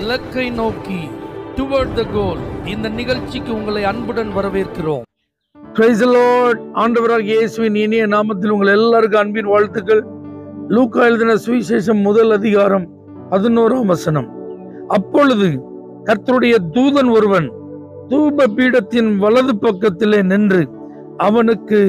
இலக்கை நோக்கி டுவர்ட் த கோல் இந்த நிகழ்ச்சிக்கு உங்களை அன்புடன் வரவேற்கிறோம் Praise the Lord. ஆண்டவராகிய இயேசுவின் இனிய நாமத்தில் உங்கள் எல்லாருக்கும் அன்பின் வாழ்த்துக்கள் லூக்கா எழுதின சுவிசேஷம் முதல் அதிகாரம் பதினோராம் வசனம் அப்பொழுது கர்த்தருடைய தூதன் ஒருவன் தூப பீடத்தின் வலது பக்கத்திலே நின்று அவனுக்கு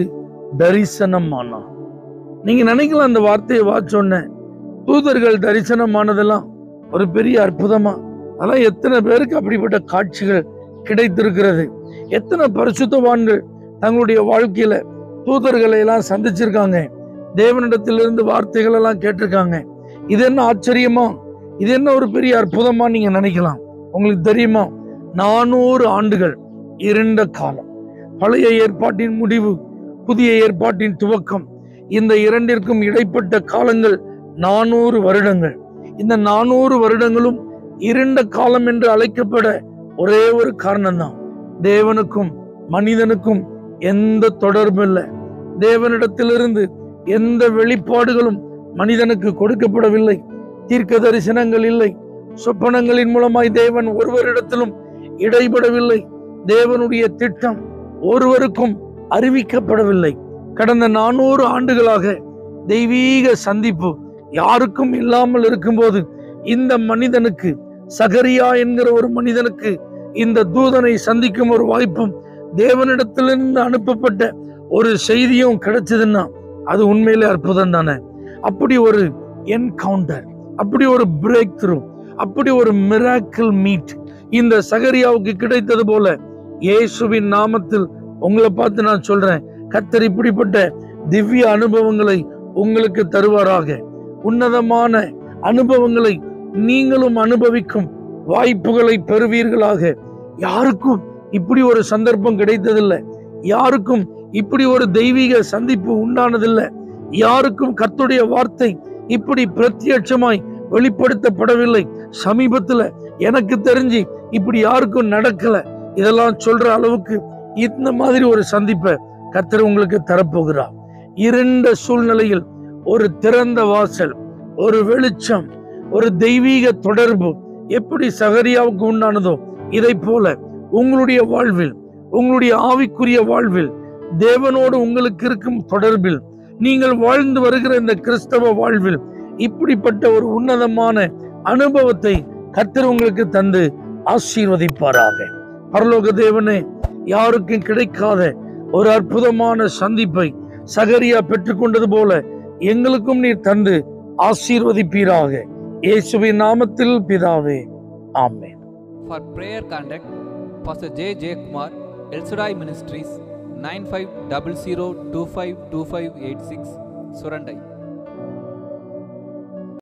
தரிசனம் ஆனான் நீங்க நினைக்கலாம் அந்த வார்த்தையை வாச்சோன்ன தூதர்கள் தரிசனமானதெல்லாம் ஒரு பெரிய அற்புதமா அதெல்லாம் எத்தனை பேருக்கு அப்படிப்பட்ட காட்சிகள் கிடைத்திருக்கிறது எத்தனை பரிசுத்தவான்கள் தங்களுடைய வாழ்க்கையில தூதர்களை எல்லாம் சந்திச்சிருக்காங்க தேவனிடத்திலிருந்து வார்த்தைகள் எல்லாம் கேட்டிருக்காங்க இது என்ன ஆச்சரியமா இது என்ன ஒரு பெரிய அற்புதமா நீங்க நினைக்கலாம் உங்களுக்கு தெரியுமா நானூறு ஆண்டுகள் இருண்ட காலம் பழைய ஏற்பாட்டின் முடிவு புதிய ஏற்பாட்டின் துவக்கம் இந்த இரண்டிற்கும் இடைப்பட்ட காலங்கள் நானூறு வருடங்கள் இந்த நானூறு வருடங்களும் இருண்ட காலம் என்று அழைக்கப்பட ஒரே ஒரு காரணம்தான் தேவனுக்கும் மனிதனுக்கும் எந்த தொடர்பும் இல்லை தேவனிடத்திலிருந்து எந்த வெளிப்பாடுகளும் மனிதனுக்கு கொடுக்கப்படவில்லை தீர்க்க தரிசனங்கள் இல்லை சொப்பனங்களின் மூலமாய் தேவன் ஒருவரிடத்திலும் இடைபடவில்லை தேவனுடைய திட்டம் ஒருவருக்கும் அறிவிக்கப்படவில்லை கடந்த நானூறு ஆண்டுகளாக தெய்வீக சந்திப்பு யாருக்கும் இல்லாமல் இருக்கும்போது இந்த மனிதனுக்கு சகரியா என்கிற ஒரு மனிதனுக்கு இந்த தூதனை சந்திக்கும் ஒரு வாய்ப்பும் தேவனிடத்திலிருந்து அனுப்பப்பட்ட ஒரு செய்தியும் கிடைச்சதுன்னா அது உண்மையிலே அற்புதம் தானே அப்படி ஒரு என்கவுண்டர் அப்படி ஒரு பிரேக் த்ரூ அப்படி ஒரு மிராக்கிள் மீட் இந்த சகரியாவுக்கு கிடைத்தது போல இயேசுவின் நாமத்தில் உங்களை பார்த்து நான் சொல்றேன் கத்தர் இப்படிப்பட்ட திவ்ய அனுபவங்களை உங்களுக்கு தருவாராக உன்னதமான அனுபவங்களை நீங்களும் அனுபவிக்கும் வாய்ப்புகளை பெறுவீர்களாக யாருக்கும் இப்படி ஒரு சந்தர்ப்பம் கிடைத்ததில்லை யாருக்கும் இப்படி ஒரு தெய்வீக சந்திப்பு உண்டானதில்லை யாருக்கும் கர்த்தருடைய வார்த்தை இப்படி பிரத்யட்சமாய் வெளிப்படுத்தப்படவில்லை சமீபத்துல எனக்கு தெரிஞ்சு இப்படி யாருக்கும் நடக்கல இதெல்லாம் சொல்ற அளவுக்கு இந்த மாதிரி ஒரு சந்திப்பை கர்த்தர் உங்களுக்கு தரப்போகிறார் இருண்ட சூழ்நிலையில் ஒரு திறந்த வாசல் ஒரு வெளிச்சம் ஒரு தெய்வீக தொடர்பு எப்படி சகரியாவுக்கு உண்டானதோ இதை போல உங்களுடைய வாழ்வில் உங்களுடைய ஆவிக்குரிய வாழ்வில் தேவனோடு உங்களுக்கு இருக்கும் தொடர்பில் நீங்கள் வாழ்ந்து வருகிற இந்த கிறிஸ்தவ வாழ்வில் இப்படிப்பட்ட ஒரு உன்னதமான அனுபவத்தை கர்த்தர் உங்களுக்கு தந்து ஆசீர்வதிப்பாராக பரலோக தேவனே யாருக்கும் கிடைக்காத ஒரு அற்புதமான சந்திப்பை சகரியா பெற்றுக்கொண்டது போல எங்களுக்கும் நீர் தந்து ஆசீர்வதிப்பீராக இயேசுவின் நாமத்தில் பிதாவே ஆமென் For prayer contact, Pastor J. J. Kumar, El Shaddai Ministries, 9500252586, Surandai.